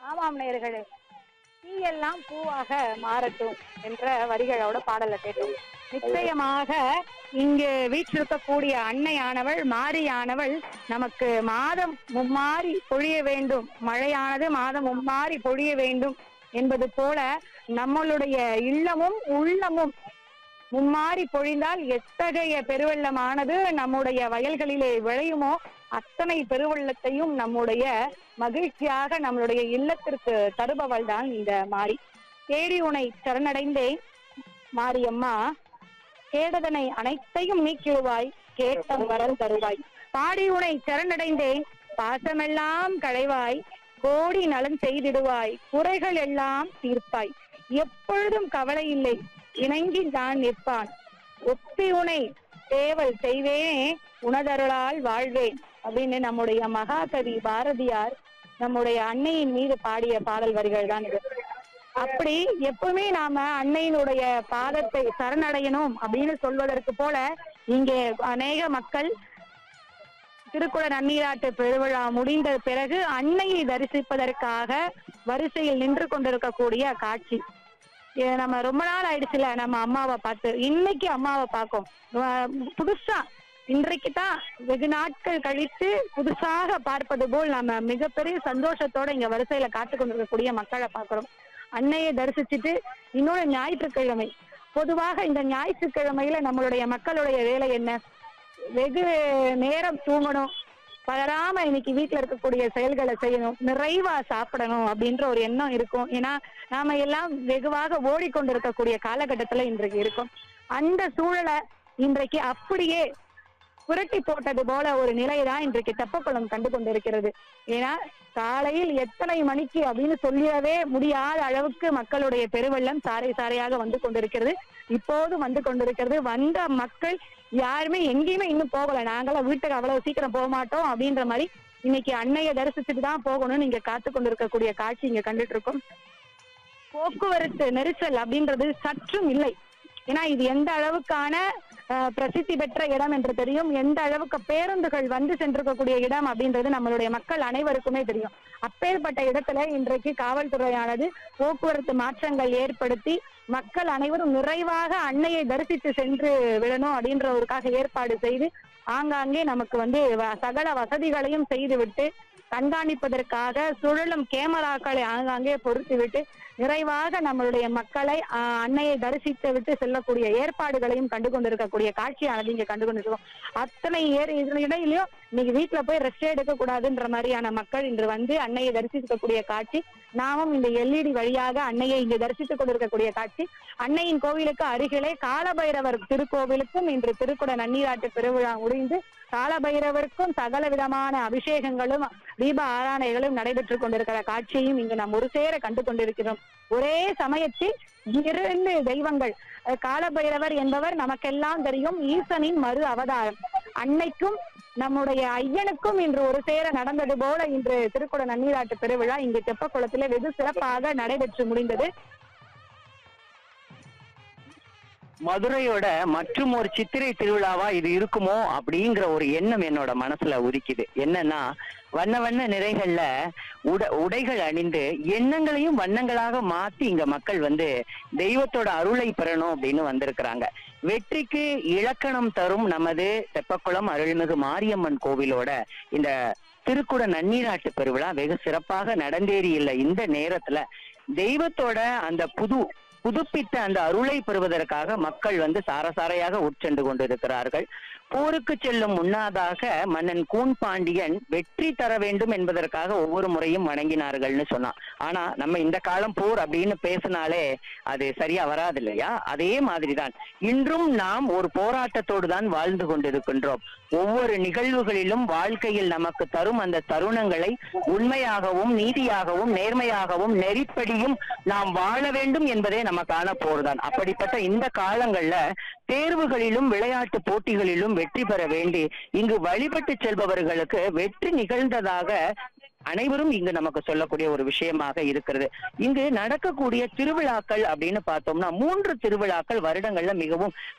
ஆமாம் நேயர்களே தீயெல்லாம் பூவாக மாறட்டும் என்ற வரிகளோட பாடலை கேட்டோம் நிச்சயமாக இங்கு வீற்றிருக்கக்கூடிய அன்னையானவள் மாரியானவள் நமக்கு மாதம் மும்மாறி பொழிய வேண்டும் மழையானது மாதம் மும்மாறி பொழிய வேண்டும் என்பது போல நம்மளுடைய இல்லமும் உள்ளமும் மும்மாறி பொழிந்தால் எத்தகைய பெருவெள்ளமானது நம்முடைய வயல்களிலே விளையுமோ அத்தனை பெருவெள்ளத்தையும் நம்முடைய மகிழ்ச்சியாக நம்மளுடைய இல்லத்திற்கு தருபவள் தான் இந்த மாரி தேடி உனை சரணடைந்தேன் மாரியம்மா கேடதனை அனைத்தையும் நீக்கிடுவாய் கேட்டம் வரல் தருவாய் பாடி உனை சரணடைந்தேன் பாசமெல்லாம் களைவாய் கோடி நலன் செய்திடுவாய் குறைகள் எல்லாம் தீர்ப்பாய் எப்பொழுதும் கவலை இல்லை இணங்கி நான் நிற்பான் ஒப்பி உனை தேவல் செய்வேனே உனதருளால் வாழ்வேன் அப்படின்னு நம்முடைய மகாகவி பாரதியார் நம்முடைய அன்னையின் மீது பாடிய பாடல் வரிகள் தான் இது அப்படி எப்பவுமே நாம அன்னையினுடைய பாதத்தை சரணடையணும் அப்படின்னு சொல்வதற்கு போல இங்கே அநேக மக்கள் திருக்குள நன்னீராட்டு பெருவிழா முடிந்த பிறகு அன்னையை தரிசிப்பதற்காக வரிசையில் நின்று கொண்டிருக்கக்கூடிய காட்சி இது நம்ம ரொம்ப நாள் ஆயிடுச்சுல நம்ம அம்மாவை பார்த்து இன்னைக்கு அம்மாவை பார்க்கும் அஹ் புதுசா இன்றைக்கு தான் வெகு நாட்கள் கழித்து புதுசாக பார்ப்பது போல் நம்ம மிகப்பெரிய சந்தோஷத்தோட இங்க வரிசையில காத்து கொண்டிருக்கக்கூடிய மக்களை பார்க்கிறோம் அன்னையை தரிசிச்சுட்டு இன்னொரு ஞாயிற்றுக்கிழமை பொதுவாக இந்த ஞாயிற்றுக்கிழமையில நம்மளுடைய மக்களுடைய வேலை என்ன வெகு நேரம் தூங்கணும் பதறாம இன்னைக்கு வீட்டுல இருக்கக்கூடிய செயல்களை செய்யணும் நிறைவா சாப்பிடணும் அப்படின்ற ஒரு எண்ணம் இருக்கும் ஏன்னா நாம எல்லாம் வெகுவாக ஓடிக்கொண்டிருக்கக்கூடிய காலகட்டத்துல இன்றைக்கு இருக்கும் அந்த சூழலை இன்றைக்கு அப்படியே புரட்டி போட்டது போல ஒரு நிலைதான் இன்றைக்கு தெப்பக்குளம் கண்டு கொண்டிருக்கிறது ஏன்னா காலையில் எத்தனை மணிக்கு அப்படின்னு சொல்லவே முடியாத அளவுக்கு மக்களுடைய பெருவெள்ளம் சாறை சாறையாக வந்து கொண்டிருக்கிறது இப்போதும் வந்து கொண்டிருக்கிறது வந்த மக்கள் யாருமே எங்கேயுமே இன்னும் போகல நாங்களாம் வீட்டுக்கு அவ்வளவு சீக்கிரம் போக மாட்டோம் அப்படின்ற மாதிரி இன்னைக்கு அன்னையை தரிசிச்சுட்டு தான் போகணும்னு இங்க காத்து கொண்டிருக்கக்கூடிய காட்சி இங்க கண்டுட்டு இருக்கோம் போக்குவரத்து நெரிசல் அப்படின்றது சற்றும் இல்லை ஏன்னா இது எந்த அளவுக்கான அஹ், பிரசித்தி பெற்ற இடம் என்று தெரியும் எந்த அளவுக்கு பேருந்துகள் வந்து சென்றிருக்கக்கூடிய இடம் அப்படின்றது நம்மளுடைய மக்கள் அனைவருக்குமே தெரியும் அப்பேற்பட்ட இடத்துல இன்றைக்கு காவல்துறையானது போக்குவரத்து மாற்றங்கள் ஏற்படுத்தி மக்கள் அனைவரும் நிறைவாக அன்னையை தரிசித்து சென்று விடணும் அப்படின்றவருக்காக ஏற்பாடு செய்து ஆங்காங்கே நமக்கு வந்து வ- சகல வசதிகளையும் செய்துவிட்டு கண்காணிப்பதற்காக சுழலும் கேமராக்களை ஆங்காங்கே பொருத்திவிட்டு நிறைவாக நம்மளுடைய மக்களை ஆஹ், அன்னையை தரிசித்து விட்டு செல்லக்கூடிய ஏற்பாடுகளையும் கண்டு கொண்டிருக்கக்கூடிய காட்சியானது இங்க கண்டு கொண்டிருக்கோம் அத்தனை ஏர் இதன் இடையிலயும் இன்னைக்கு வீட்டுல போய் ரெஸ்ட் எடுக்க கூடாதுன்ற மாதிரியான மக்கள் இன்று வந்து அன்னையை தரிசிக்கக்கூடிய காட்சி நாமும் இந்த எல்இடி வழியாக அன்னையை இங்கு தரிசித்துக் கொண்டிருக்கக்கூடிய காட்சி அன்னையின் கோவிலுக்கு அருகிலே காலபைரவர் திருக்கோவிலுக்கும் இன்று திருக்குட நன்னீராட்டு பெருவிழா முடிந்து காலபைரவருக்கும் சகல விதமான அபிஷேகங்களும் தீப ஆராதனைகளும் நடைபெற்றுக் கொண்டிருக்கிற காட்சியையும் இங்கு நாம் ஒரு சேர கண்டு கொண்டிருக்கிறோம் ஒரே சமயத்தில் இரண்டு தெய்வங்கள் அஹ் காலபைரவர் என்பவர் நமக்கெல்லாம் தெரியும் ஈசனின் மறு அவதாரம் அன்னைக்கும் நம்முடைய ஐயனுக்கும் இன்று ஒரு சேர நடந்தது போல இன்று திருக்குட நன்னீராட்டு பெருவிழா இங்கு தெப்பக்குளத்திலே வெகு சிறப்பாக நடைபெற்று முடிந்தது மதுரையோட மற்றும் ஒரு சித்திரை திருவிழாவா இது இருக்குமோ அப்படிங்கிற ஒரு எண்ணம் என்னோட மனசுல உதிக்குது என்னன்னா வண்ண வண்ண நிறைகள்ல உட உடைகள் அணிந்து எண்ணங்களையும் வண்ணங்களாக மாத்தி இங்க மக்கள் வந்து தெய்வத்தோட அருளை பெறணும் அப்படின்னு வந்திருக்கிறாங்க வெற்றிக்கு இலக்கணம் தரும் நமது தெப்பக்குளம் அருள்மிகு மாரியம்மன் கோவிலோட இந்த திருக்குட நன்னீராட்டு பெருவிழா வெகு சிறப்பாக நடந்தேறியுள்ள இந்த நேரத்துல தெய்வத்தோட அந்த புது புதுப்பித்த அந்த அருளை பெறுவதற்காக மக்கள் வந்து சாரசாரையாக உட்சென்று கொண்டிருக்கிறார்கள் போருக்கு செல்லும் முன்னதாக மன்னன் கூன் பாண்டியன் வெற்றி தர வேண்டும் என்பதற்காக ஒவ்வொரு முறையும் வணங்கினார்கள்னு சொன்னான் ஆனா நம்ம இந்த காலம் போர் அப்படின்னு பேசினாலே அது சரியா வராது இல்லையா அதே மாதிரிதான் இன்றும் நாம் ஒரு போராட்டத்தோடு தான் வாழ்ந்து கொண்டிருக்கின்றோம் ஒவ்வொரு நிகழ்வுகளிலும் வாழ்க்கையில் நமக்கு தரும் அந்த தருணங்களை உண்மையாகவும் நீதியாகவும் நேர்மையாகவும் நெறிப்படியும் நாம் வாழ வேண்டும் என்பதே நமக்கான போர்தான் அப்படிப்பட்ட இந்த காலங்கள்ல தேர்வுகளிலும் விளையாட்டு போட்டிகளிலும் வெற்றி பெற வேண்டி இங்கு வழிபட்டு செல்பவர்களுக்கு வெற்றி நிகழ்ந்ததாக அனைவரும் இங்கு நமக்கு சொல்லக்கூடிய ஒரு விஷயமாக இருக்கிறது இங்கு நடக்கக்கூடிய திருவிழாக்கள் அப்படின்னு பார்த்தோம்னா மூன்று திருவிழாக்கள் வருடங்கள்ல மிகவும்